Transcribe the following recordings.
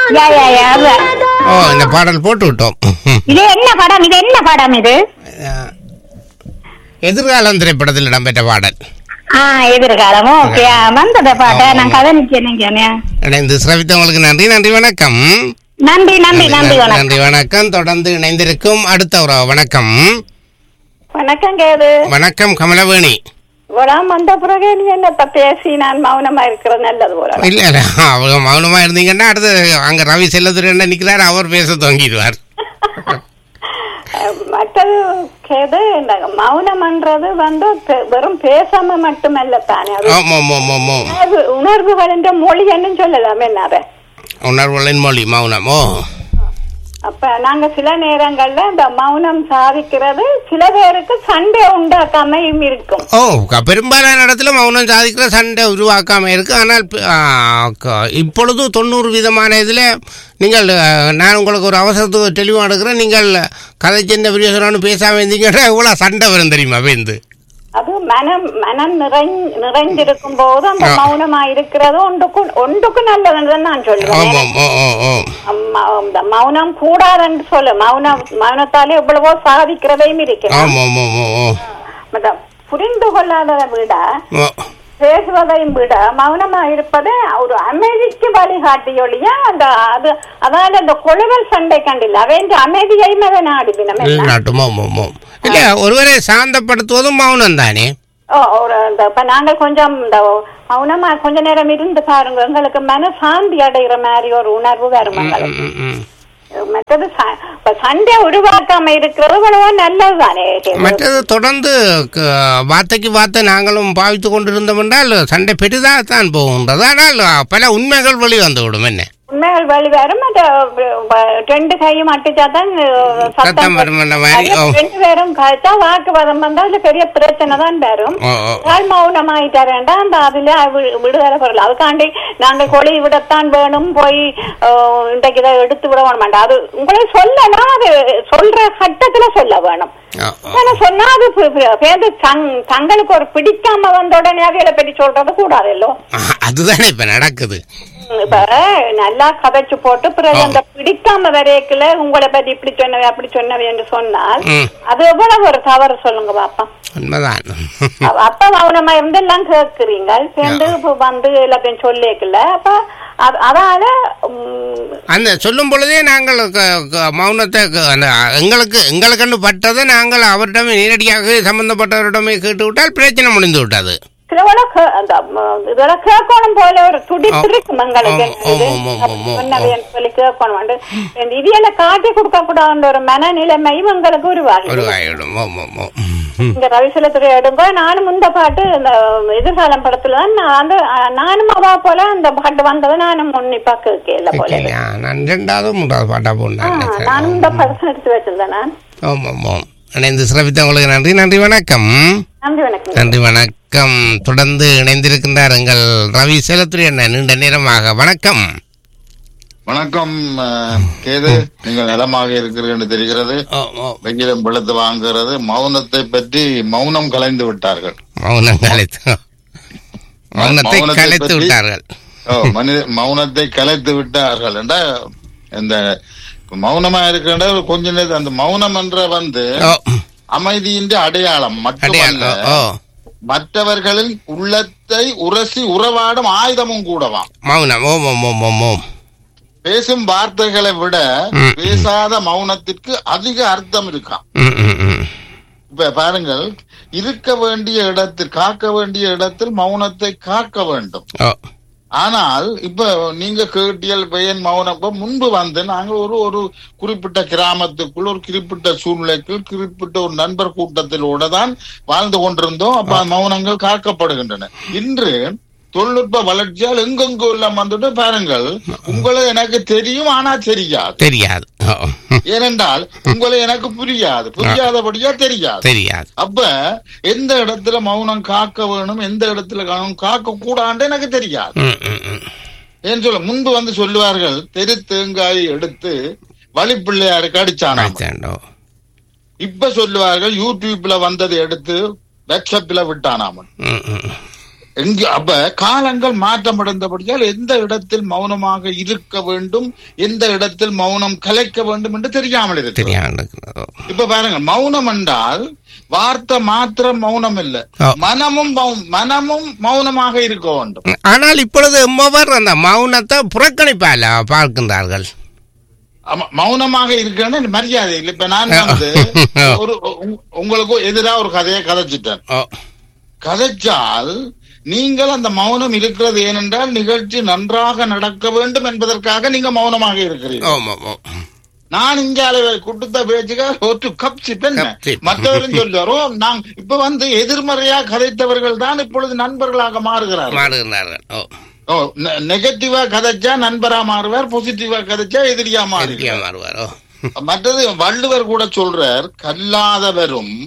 யா யா யா அது. ஓ இந்த பாடல் போட்டு விட்டோம் இது என்ன படம் இது என்ன படம் இது அஹ், எதிர்காலம் திரைப்படத்தில் இடம்பெற்ற பாடல் ஆ எதிர்காலம் ஓகே வந்தத பாட்ட நான் கதை நிக்கிறேன் இணைந்து சிரவித்தவங்களுக்கு நன்றி நன்றி வணக்கம் நன்றி நன்றி நன்றி வணக்கம் நன்றி வணக்கம் தொடர்ந்து இணைந்திருக்கும் அடுத்த ஒரு வணக்கம் வணக்கம் கேது வணக்கம் கமலவேணி இவ்வளவு வந்த பிறகு நீ என்னத்த பேசி நான் மௌனமா இருக்கிறது நல்லது போல இல்ல இல்ல அவங்க மௌனமா இருந்தீங்கன்னா அடுத்து அங்க ரவி செல்லதுரை நிக்கிறார் அவர் பேச துவங்கிடுவார் அஹ், மற்றது கேது இந்த மௌனம்ன்றது வந்து பெ- வெறும் பேசாம மட்டுமல்ல தானே அது ஆமா ஆமா ஆமா ஆமா உணர்வு உணர்வுகளின் மொழி என்னன்னு சொல்லலாமே என்ன உணர்வுகளின் மொழி மௌனம் ஓ அப்ப நாங்க சில நேரங்கள்ல இந்த மௌனம் சாதிக்கிறது சில பேருக்கு சண்டை உண்டாக்காமையும் இருக்கும் ஓ க- பெரும்பாலான இடத்துல மௌனம் சாதிக்கிற சண்டை உருவாக்காம இருக்கு ஆனால் ப- ஆ, க- இப்பொழுது தொண்ணூறு விதமான இதில் நீங்கள் ஆ, நான் உங்களுக்கு ஒரு அவசரத்துக்கு தெளிவாக எடுக்கிறேன் நீங்கள் கதை சின்ன பிரியோசனம்னு பேசாமல் இருந்தீங்கன்னா எவ்வளோ சண்டை வரும் தெரியுமா வேந்து அது மனம் மனம் நிறைஞ் நிறைஞ்சிருக்கும் போது அந்த ஆ. மௌனமா இருக்கிறது ஒன்றுக்கு ஒன்றுக்கு நல்லதுன்னு நான் சொல்லுவேன் ஆமாம் ஓ ஓ ஓ அம்மா, இந்த மௌனம் கூடாதுன்னு சொல்லு மௌனம் மௌனத்தாலே எவ்வளவோ சாதிக்கிறதையும் இருக்கிறேன் ஆமாம் ஆமாம் ஓ ஓ புரிந்து கொள்ளாததை விட ஓ பேசுவதையும் விட மௌனமா இருப்பது ஒரு அமைதிக்கு வழிகாட்டியொழிய அந்த அது அதாவது அந்த கொழுவல் சண்டை கண்டில்ல அவன் அமைதியையும் அதை நாடிவினம் நாட்டும் ஆமாம் ஆமாம் இல்லை ஒருவரை சாந்தப்படுத்துவதும் மௌனம் தானே ஓ ஒரு இந்த இப்ப நாங்கள் கொஞ்சம் இந்த மௌனமா கொஞ்ச நேரம் இருந்து பாருங்க எங்களுக்கு மன சாந்தி அடைகிற மாதிரி ஒரு உணர்வு வரும் எங்களுக்கு ம், ம். மற்றது ச- இப்ப சண்டை உருவாக்காம இருக்கிறது இவ்வளவோ நல்லதுதானே மற்றது தொடர்ந்து க- வார்த்தைக்கு வார்த்தை நாங்களும் பாவித்து கொண்டிருந்தோம் என்றால் சண்டை பெரிதாகத்தான் போகின்றது ஆனால் பல உண்மைகள் வெளி வந்துவிடும் என்ன உண்மைகள் வழி வரும் அந்த வ- ரெண்டு கையும் அட்டிச்சாதான் அஹ், சத்தம் வரும் என்ற மாதிரி, அது ஓ. ரெண்டு பேரும் கழிச்சா வாக்குவாதம் வந்தா அதுல பெரிய பிரச்சனை தான் வரும் ஓ, ஓ. ஆள் மௌனமாயிட்டாரேண்டா அந்த அதுல வி- விடுதலை பொருள் அதுக்காண்டி நாங்க கொழி விடத்தான் வேணும் போய் அஹ், இன்றைக்கு இதை எடுத்து விட வேணும் வேண்டாம் அது உங்களை சொல்லலாம் அது சொல்ற கட்டத்துல சொல்ல வேணும் ஓ, ஓ. ஆனா சொன்னா அது பி- பி- பேருந்து தங்- தங்களுக்கு ஒரு பிடிக்காம வந்த உடனே அவைகளை பற்றி சொல்றது கூடாதல்லோ ஆஹ், அதுதானே இப்ப நடக்குது இப்ப நல்லா கதைச்சு போட்டு பிறகு ஆ. அந்த பிடிக்காம வரையக்குல உங்களை பத்தி இப்படி சொன்னவை அப்படி சொன்னவை என்று சொன்னால் ம். அது எவ்வளவு ஒரு தவறு சொல்லுங்க பாப்பா உண்மைதான் அப்ப- அப்ப மௌனமா இருந்து எல்லாம் கேட்கிறீங்க சேர்ந்து இப்ப வந்து எல்லாத்தையும் சொல்லிக்கல அப்ப அது- அதால உம், அந்த சொல்லும் பொழுதே நாங்கள் க- க- மௌனத்தை க- அந்த எங்களுக்கு எங்களுக்கென்று பட்டதை நாங்கள் அவரிடமே நேரடியாக சம்பந்தப்பட்டவரிடமே கேட்டு விட்டால் பிரச்சனை முடிந்து விட்டது சிலவள கே- அந்த ம- இதெல்லாம் கேட்கணும் போல ஒரு துடிப்பு இருக்கும் எங்களுக்கு ஆமா, இது ஆமா, ஆமா, ஆமா, சொன்னவைன்னு சொல்லி கேட்கணும் வந்து இந்த இதெல்லாம் காட்டி கொடுக்க கூடாதுன்ற ஒரு மனநிலைமையும் எங்களுக்கு உருவாகி ஒரு ஆயிடும் ஆமாம் ஆமாம் இங்க ரவிசலத்துறை எடுங்க நானும் இந்த பாட்டு இந்த எதிர்காலம் படத்துல தான் நான் வந்து அஹ், நானும் அவா போல அந்த பாட்டு வந்தது நானும் உன்னிப்பா கேட்கல போல கேட்கலையா? நான் ரெண்டாவது மூன்றாவது பாட்டா ஆ, போனேன் நானும் இந்த படத்தை எடுத்து வச்சிருந்தேன் நான் ஆமாம் ஆமாம் இணைந்து சிறப்பித்தவங்களுக்கு நன்றி நன்றி வணக்கம் நன்றி வணக்கம் நன்றி வணக்கம் தொடர்ந்து இணைந்திருக்கின்றார் எங்கள் ரவி சேலத்துறை அண்ணன் நீண்ட நேரமாக வணக்கம் வணக்கம் அஹ், கேது நீங்கள் நலமாக இருக்கிறீர்கள் என்று தெரிகிறது ஓ, ஓ, வெங்கிலம் வெளுத்து வாங்குகிறது மௌனத்தை பற்றி மௌனம் கலைந்து விட்டார்கள் மௌனம் கலைத்து மௌனத்தை மௌனத்தை கலைத்து பற்றி- விட்டார்கள் ஓ, மனித மௌனத்தை கலைத்து விட்டார்கள் என்ற இந்த மௌனமா இருக்கின்ற கொஞ்ச நேரம் அந்த மௌனம் என்ற வந்து ஓ அமைதியின் அடையாளம் அடையாளம் மட்டுமல்ல ஓ மற்றவர்களின் உள்ளத்தை உரசி உறவாடும் ஆயுதமும் கூடவாம் மௌனம் ஓம் ஓம் ஓம் ஓம் ஓம் பேசும் வார்த்தைகளை விட ம். பேசாத மௌனத்திற்கு அதிக அர்த்தம் இருக்காம் ம், ம், ம். இப்ப பாருங்கள் இருக்க வேண்டிய இடத்தில் காக்க வேண்டிய இடத்தில் மௌனத்தை காக்க வேண்டும் ஓ ஆனால் இப்ப நீங்க கேட்டியல் பெயன் மௌனம் இப்ப முன்பு வந்து நாங்க ஒரு ஒரு குறிப்பிட்ட கிராமத்துக்குள் ஒரு குறிப்பிட்ட சூழ்நிலைக்குள் குறிப்பிட்ட ஒரு நண்பர் கூட்டத்திலோட தான் வாழ்ந்து கொண்டிருந்தோம் அப்ப மௌனங்கள் காக்கப்படுகின்றன இன்று தொழில்நுட்ப வளர்ச்சியால் எங்கெங்கோ எல்லாம் வந்துட்டு பாருங்கள் உங்களை எனக்கு தெரியும் ஆனா தெரியாது தெரியாது ஓ ஏனென்றால் உங்களை எனக்கு புரியாது புரியாதபடியா தெரியாது தெரியாது அப்ப எந்த இடத்துல மௌனம் காக்க வேணும் எந்த இடத்துல மௌனம் காக்க கூடாண்டு எனக்கு தெரியாது ம், ம், ம். ஏன் சொல்ல முன்பு வந்து சொல்லுவார்கள் தெரு தேங்காயை எடுத்து வழிப்பிள்ளையாருக்கு அடிச்சானாம் அடிச்சாண்டோ. இப்ப சொல்லுவார்கள் யூடியூப்ல வந்ததை எடுத்து வாட்ஸ்அப்ல விட்டானாமன் ம், ம். எங்க அப்ப காலங்கள் மாற்றமடைந்தபடியால் எந்த இடத்தில் மௌனமாக இருக்க வேண்டும் எந்த இடத்தில் மௌனம் கலைக்க வேண்டும் என்று தெரியாமல் இருக்கு தெரியாமல் இருக்கிறது. ஓ. இப்ப பாருங்க மௌனம் என்றால் வார்த்தை மாத்திரம் மௌனம் இல்ல ஆ. மனமும் மௌ- மனமும் மௌனமாக இருக்க வேண்டும் ஆனால் இப்பொழுது எம்மவர் அந்த மௌனத்தை புறக்கணிப்பால பார்க்கின்றார்கள் ஆமா, மௌனமாக இருக்கணும் மரியாதை இல்லை இப்ப நான் வந்து ஒரு உங்க- உங்களுக்கு எதிராக ஒரு கதையை கதைச்சிட்டேன் ஓ கதைச்சால் நீங்கள் அந்த மௌனம் இருக்கிறது ஏனென்றால் நிகழ்ச்சி நன்றாக நடக்க வேண்டும் என்பதற்காக நீங்க மௌனமாக இருக்கிறீர்கள் ஆமாம் ஓ நான் இங்க குட்டுத்த பேச்சுக்க ஒரு கப் சிப்பன் கப்சிப். மற்றவரும் சொல்லுவாரோ நான் இப்ப வந்து எதிர்மறையா கதைத்தவர்கள் தான் இப்பொழுது நண்பர்களாக மாறுகிறார்கள் மாறுகின்றார்கள் ஓ ஓ நெகட்டிவா கதைச்சா நண்பரா மாறுவார் பாசிட்டிவா கதைச்சா எதிரியா எதிரியா மாறுகிறார் மாறுவார் ஓ மற்றது வள்ளுவர் கூட சொல்றார் கல்லாதவரும்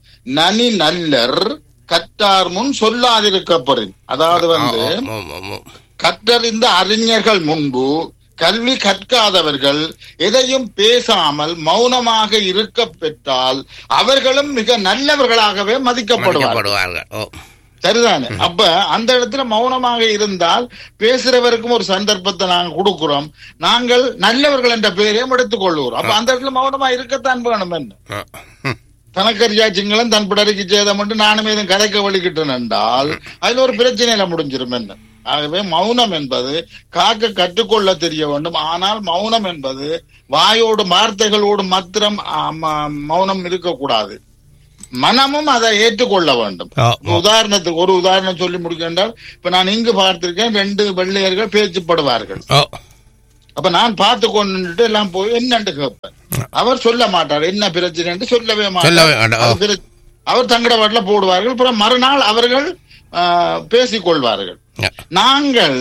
நனி நல்லர் கற்றார் முன் சொல்லாதிருக்கப்படும் அதாவது வந்து ஆமாம், ஆமாம், ஆமாம். கற்றறிந்த அறிஞர்கள் முன்பு கல்வி கற்காதவர்கள் எதையும் பேசாமல் மௌனமாக இருக்க பெற்றால் அவர்களும் மிக நல்லவர்களாகவே மதிக்கப்படுவார்கள் மதிக்கப்படுவார்கள் ஓ சரிதானே அப்ப அந்த இடத்துல மௌனமாக இருந்தால் பேசுறவருக்கும் ஒரு சந்தர்ப்பத்தை நாங்க கொடுக்கிறோம் நாங்கள் நல்லவர்கள் என்ற பெயரையும் எடுத்துக் கொள்ளுகிறோம் அப்ப அந்த இடத்துல மௌனமா இருக்கத்தான் வேணும் என்ன ஓ. ம். தனக்கரியா சிங்களம் தன் பிடரிக்கு சேதம் மட்டும் நானும் எதுவும் கதைக்க வலிக்கிட்டேன் என்றால் அதுல ஒரு பிரச்சனையில முடிஞ்சிரும் என்ன ஆகவே மௌனம் என்பது காக்க கற்றுக்கொள்ள தெரிய வேண்டும் ஆனால் மௌனம் என்பது வாயோடு வார்த்தைகளோடு மாத்திரம் ஆ, ம- மௌனம் இருக்கக்கூடாது மனமும் அதை ஏற்றுக்கொள்ள வேண்டும் ஓ, இப்ப உதாரணத்துக்கு ஒரு உதாரணம் சொல்லி முடிக்கின்றால் இப்ப நான் இங்கு பார்த்திருக்கேன் ரெண்டு வெள்ளையர்கள் பேச்சுப்படுவார்கள் ஓ அப்ப நான் பார்த்து கொண்டுட்டு எல்லாம் போய் என்னன்னு கேட்பேன் அவர் சொல்ல மாட்டார் என்ன பிரச்சனை என்று சொல்லவே சொல்லவே மாட்டார் மாட்டார். அவர் பிர- அவர் தங்கட வாட்டில போடுவார்கள் அப்புறம் மறுநாள் அவர்கள் ஆ, பேசிக் கொள்வார்கள் நாங்கள்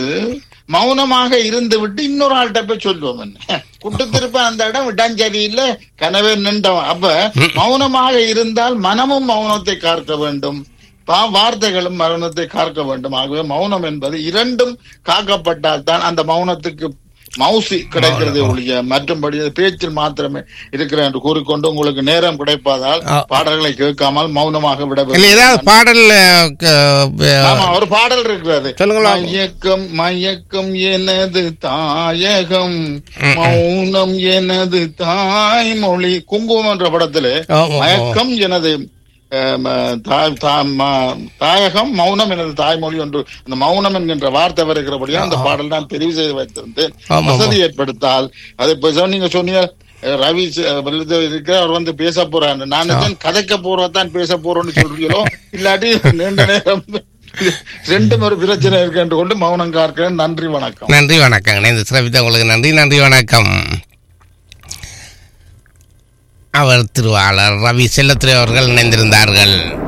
மௌனமாக இருந்து விட்டு இன்னொரு ஆள்கிட்ட போய் சொல்லுவோம் என்ன குட்டுத்திருப்ப அந்த இடம் இடஞ்சரி இல்ல கனவே நின்றவன் அப்ப மௌனமாக இருந்தால் மனமும் மௌனத்தை காக்க வேண்டும் பா- வார்த்தைகளும் மௌனத்தை காக்க வேண்டும் ஆகவே மௌனம் என்பது இரண்டும் காக்கப்பட்டால் தான் அந்த மௌனத்துக்கு மவுசி கிடைக்கிறதே ஒழிய மற்றும்படி அது பேச்சில் மாத்திரமே இருக்கிற என்று கூறிக்கொண்டு உங்களுக்கு நேரம் கிடைப்பதால் ஆ. பாடல்களை கேட்காமல் மௌனமாக விட இல்ல ஏதாவது பாடல் அஹ், க- ஆமா ஒரு பாடல் இருக்கிறது சொல்லுங்களேன். மயக்கம் மயக்கம் எனது தாயகம் மௌனம் எனது தாய்மொழி குங்குமம் என்ற படத்திலே ஆமா, ஆமா. மயக்கம் எனது அஹ், ம, தா- தா- ம- தாயகம் மௌனம் எனது தாய்மொழி என்று அந்த மௌனம் என்கின்ற வார்த்தை வருகிறபடியா அந்த பாடல் நான் தெரிவு செய்து வைத்திருந்தேன் ஆமா, ஆமா. வசதி ஏற்படுத்தால் அதை இப்ப சொ- நீங்க சொன்னீங்க அஹ், ரவி ச- விருது இருக்கு அவர் வந்து பேச போறாரு நான் தான் கதைக்க போறதான் பேச போறோம்னு சொல்றீங்களோ இல்லாட்டி நீண்ட நேரம் ரெண்டும் ஒரு பிரச்சனை இருக்கு என்று கொண்டு மௌனம் காக்கிறேன் நன்றி வணக்கம் நன்றி வணக்கம் இணைந்து சிறப்பித்த உங்களுக்கு நன்றி நன்றி வணக்கம் அவர் திருவாளர் ரவி செல்லத்துறை அவர்கள் இணைந்திருந்தார்கள்